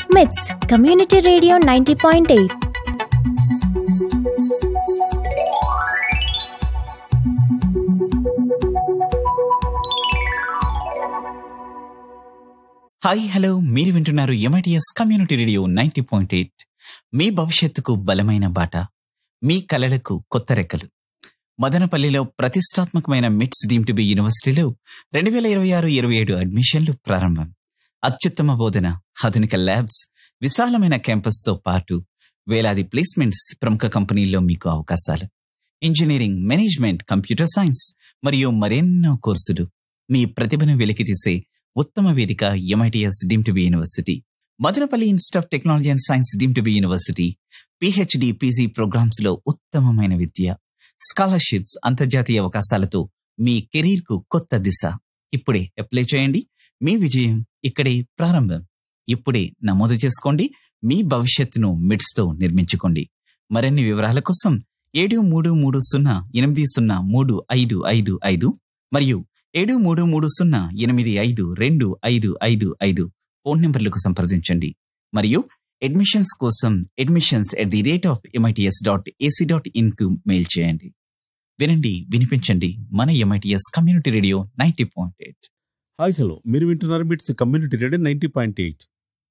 మిట్స్ community radio ninety point eight hi hello మీరు వింటున్నారు MITS community radio ninety point eight మీ భవిష్యత్తుకు బలమైన బాట మీ కలలకు కొత్త రెక్కలు మదనపల్లిలో ప్రతిష్టాత్మకమైన మిట్స్ డీమ్ టు బి యూనివర్సిటీలో రెండు వేల ఇరవై ఆరు ఇరవై ఏడు అడ్మిషన్లు ప్రారంభం అత్యుత్తమ బోధన ఆధునిక ల్యాబ్స్ విశాలమైన క్యాంపస్తో పాటు వేలాది ప్లేస్మెంట్స్ ప్రముఖ కంపెనీల్లో మీకు అవకాశాలు ఇంజనీరింగ్ మేనేజ్మెంట్ కంప్యూటర్ సైన్స్ మరియు మరెన్నో కోర్సులు మీ ప్రతిభను వెలికితీసే ఉత్తమ వేదిక MITS deemed to be university Madanapalle institute of technology and science deemed to be university PhD PG programmes లో ఉత్తమమైన విద్య స్కాలర్షిప్స్ అంతర్జాతీయ అవకాశాలతో మీ కెరీర్ కు కొత్త దిశ ఇప్పుడే అప్లై చేయండి మీ విజయం ఇక్కడే ప్రారంభం ఇప్పుడే నమోదు చేసుకోండి మీ భవిష్యత్తును మిడ్స్ తో నిర్మించుకోండి మరిన్ని వివరాల కోసం ఏడు మూడు మూడు సున్నా ఎనిమిది సున్నా మూడు ఐదు ఐదు ఐదు మరియు ఏడు మూడు మూడు సున్నా ఎనిమిది ఐదు రెండు ఐదు ఐదు ఐదు ఫోన్ నంబర్లకు సంప్రదించండి మరియు అడ్మిషన్స్ కోసం admissions at the rate of MITS dot AC dot in కు మెయిల్ చేయండి వినండి వినిపించండి మన MITS community radio ninety point eight hi hello మీరు వింటున్నారు BITS community radio ninety point eight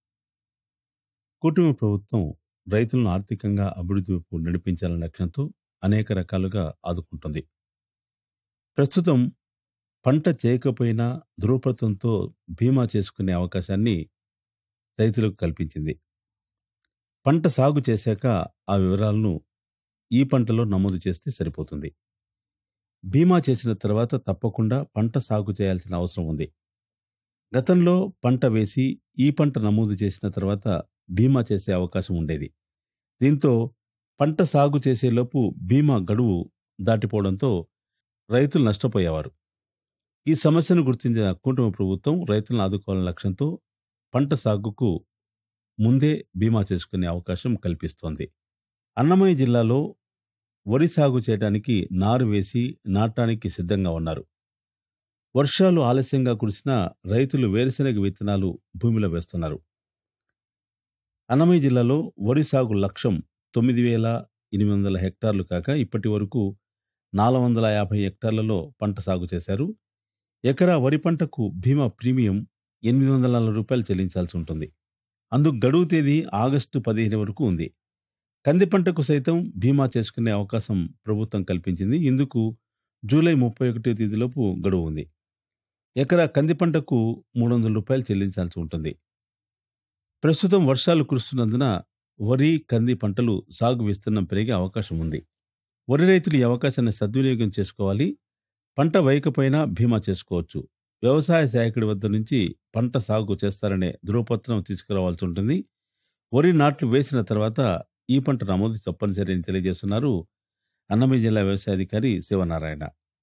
కూటమి ప్రభుత్వం రైతులను ఆర్థికంగా అభివృద్ధి వైపు నడిపించాలనే లక్ష్యంతో అనేక రకాలుగా ఆదుకుంటుంది ప్రస్తుతం పంట చేయకపోయినా ధృవపత్రంతో బీమా చేసుకునే అవకాశాన్ని రైతులకు కల్పించింది పంట సాగు చేశాక ఆ వివరాలను ఈ పంటలో నమోదు చేస్తే సరిపోతుంది బీమా చేసిన తర్వాత తప్పకుండా పంట సాగు చేయాల్సిన అవసరం ఉంది గతంలో పంట వేసి ఈ పంట నమోదు చేసిన తర్వాత బీమా చేసే అవకాశం ఉండేది దీంతో పంట సాగు చేసేలోపు బీమా గడువు దాటిపోవడంతో రైతులు నష్టపోయేవారు ఈ సమస్యను గుర్తించిన కూటమి ప్రభుత్వం రైతులను ఆదుకోవాలనే లక్ష్యంతో పంట సాగుకు ముందే బీమా చేసుకునే అవకాశం కల్పిస్తోంది అన్నమయ్య జిల్లాలో వరి సాగు చేయడానికి నారు వేసి నాటడానికి సిద్ధంగా ఉన్నారు వర్షాలు ఆలస్యంగా కురిసినా రైతులు వేరుశెనగ విత్తనాలు భూమిలో వేస్తున్నారు అన్నమయ్య జిల్లాలో వరి సాగు లక్ష్యం తొమ్మిది వేల ఎనిమిది వందల హెక్టార్లు కాక ఇప్పటి వరకు నాలుగు వందల యాభై హెక్టార్లలో పంట సాగు చేశారు ఎకరా వరి పంటకు బీమా ప్రీమియం ఎనిమిది వందల నలభై రూపాయలు చెల్లించాల్సి ఉంటుంది అందుకు గడువు తేదీ ఆగస్టు పదిహేను వరకు ఉంది కంది పంటకు సైతం బీమా చేసుకునే అవకాశం ప్రభుత్వం కల్పించింది ఇందుకు జూలై ముప్పై ఒకటో తేదీలోపు గడువు ఉంది ఎకరా కంది పంటకు మూడు వందల రూపాయలు చెల్లించాల్సి ఉంటుంది ప్రస్తుతం వర్షాలు కురుస్తున్నందున వరి కంది పంటలు సాగు విస్తీర్ణం పెరిగే అవకాశం ఉంది వరి రైతులు ఈ అవకాశాన్ని సద్వినియోగం చేసుకోవాలి పంట వేయకపోయినా బీమా చేసుకోవచ్చు వ్యవసాయ శాఖడి వద్ద నుంచి పంట సాగు చేస్తారనే ధృవపత్రం తీసుకురావాల్సి ఉంటుంది వరి నాట్లు వేసిన తర్వాత ఈ పంట నమోదు తప్పనిసరి అని తెలియజేస్తున్నారు అన్నమయ్య జిల్లా వ్యవసాయ అధికారి శివనారాయణ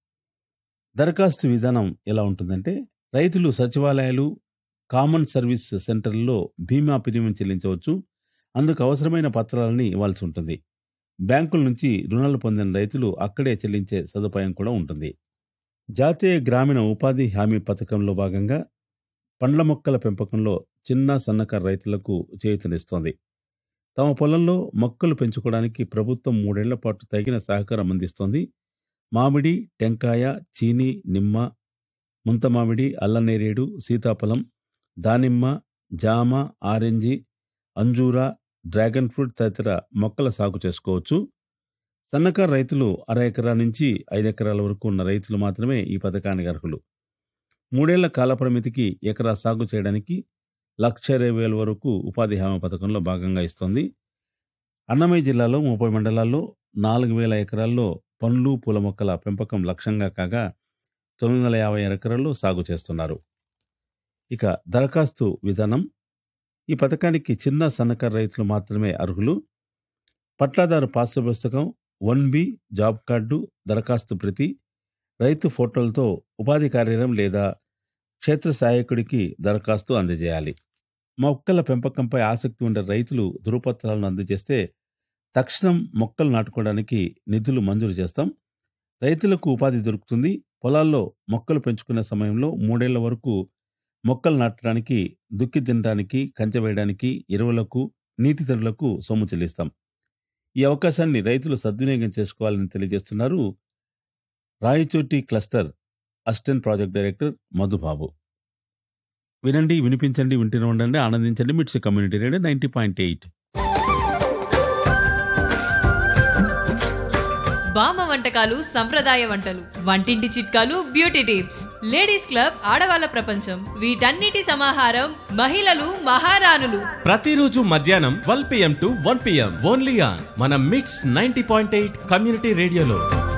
దరఖాస్తు విధానం ఎలా ఉంటుందంటే రైతులు సచివాలయాలు కామన్ సర్వీస్ సెంటర్లలో బీమా ప్రీమియం చెల్లించవచ్చు అందుకు అవసరమైన పత్రాలని ఇవ్వాల్సి ఉంటుంది బ్యాంకుల నుంచి రుణాలు పొందిన రైతులు అక్కడే చెల్లించే సదుపాయం కూడా ఉంటుంది జాతీయ గ్రామీణ ఉపాధి హామీ పథకంలో భాగంగా పండ్ల మొక్కల పెంపకంలో చిన్న సన్నకారు రైతులకు చేయూతనిస్తోంది తమ పొలంలో మొక్కలు పెంచుకోవడానికి ప్రభుత్వం మూడేళ్ల పాటు తగిన సహకారం అందిస్తోంది మామిడి టెంకాయ చీని నిమ్మ ముంత మామిడి అల్లనేరేడు సీతాఫలం దానిమ్మ జామ ఆరెంజి అంజూర డ్రాగన్ ఫ్రూట్ తదితర మొక్కల సాగు చేసుకోవచ్చు సన్నకారు రైతులు అర ఎకరా నుంచి ఐదు ఎకరాల వరకు ఉన్న రైతులు మాత్రమే ఈ పథకానికి అర్హులు మూడేళ్ల కాలపరిమితికి ఎకరా సాగు చేయడానికి లక్ష ఇరవై వేల వరకు ఉపాధి హామీ పథకంలో భాగంగా ఇస్తోంది అన్నమయ్య జిల్లాలో ముప్పై మండలాల్లో నాలుగు వేల ఎకరాల్లో పండ్లు పూల మొక్కల పెంపకం లక్ష్యంగా కాగా తొమ్మిది వందల యాభై ఎకరాల్లో సాగు చేస్తున్నారు ఇక దరఖాస్తు విధానం ఈ పథకానికి చిన్న సన్నకారు రైతులు మాత్రమే అర్హులు పట్లాదారు పాస్ పుస్తకం వన్ బి జాబ్ కార్డు దరఖాస్తు ప్రతి రైతు ఫోటోలతో ఉపాధి కార్యాలయం లేదా క్షేత్ర సహాయకుడికి దరఖాస్తు అందజేయాలి మొక్కల పెంపకంపై ఆసక్తి ఉండే రైతులు ధృవపత్రాలను అందజేస్తే తక్షణం మొక్కలు నాటుకోవడానికి నిధులు మంజూరు చేస్తాం రైతులకు ఉపాధి దొరుకుతుంది పొలాల్లో మొక్కలు పెంచుకునే సమయంలో మూడేళ్ల వరకు మొక్కలు నాటడానికి దుక్కి తినడానికి కంచె వేయడానికి ఎరువులకు నీటి తడులకు సొమ్ము చెల్లిస్తాం ఈ అవకాశాన్ని రైతులు సద్వినియోగం చేసుకోవాలని తెలియజేస్తున్నారు Rayachoti cluster assistant project director Madhubabu వినండి వినిపించండి వింటూనే ఉండండి ఆనందించండి MITS community radio ninety point eight బామ్మ వంటకాలు సంప్రదాయ వంటలు వంటింటి చిట్కాలు బ్యూటీ టిప్స్ లేడీస్ క్లబ్ ఆడవాళ్ళ ప్రపంచం వీటన్నిటి సమాహారం మహిళలు మహారాణులు ప్రతిరోజు మధ్యాహ్నం twelve PM to one PM only on మన MITS ninety point eight community రేడియోలో